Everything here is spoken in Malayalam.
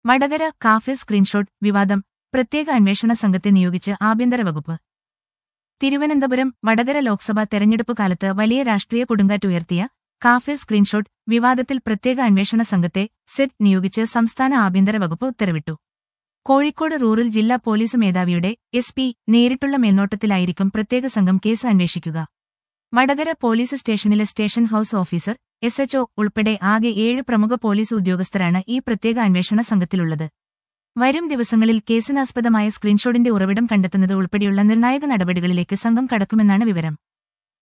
വടകര കാഫെ സ്ക്രീൻഷോട്ട് വിവാദം പ്രത്യേക അന്വേഷണ സംഘത്തെ നിയോഗിച്ച് ആഭ്യന്തര വകുപ്പ് തിരുവനന്തപുരം വടകര ലോക്സഭാ തെരഞ്ഞെടുപ്പ് കാലത്ത് വലിയ രാഷ്ട്രീയ കൊടുങ്കാറ്റുയർത്തിയ കാഫെ സ്ക്രീൻഷോട്ട് വിവാദത്തിൽ പ്രത്യേക അന്വേഷണ സംഘത്തെ സെറ്റ് നിയോഗിച്ച് സംസ്ഥാന ആഭ്യന്തര വകുപ്പ് ഉത്തരവിട്ടു കോഴിക്കോട് റൂറൽ ജില്ലാ പോലീസ് മേധാവിയുടെ എസ് പി നേരിട്ടുള്ള മേൽനോട്ടത്തിലായിരിക്കും പ്രത്യേക സംഘം കേസ് അന്വേഷിക്കുക വടകര പോലീസ് സ്റ്റേഷനിലെ station house officer S HO ഉൾപ്പെടെ ആകെ ഏഴ് പ്രമുഖ പോലീസ് ഉദ്യോഗസ്ഥരാണ് ഈ പ്രത്യേക അന്വേഷണ സംഘത്തിലുള്ളത് വരും ദിവസങ്ങളിൽ കേസിനാസ്പദമായ സ്ക്രീൻഷോട്ടിന്റെ ഉറവിടം കണ്ടെത്തുന്നത് ഉൾപ്പെടെയുള്ള നിർണായക നടപടികളിലേക്ക് സംഘം കടക്കുമെന്നാണ് വിവരം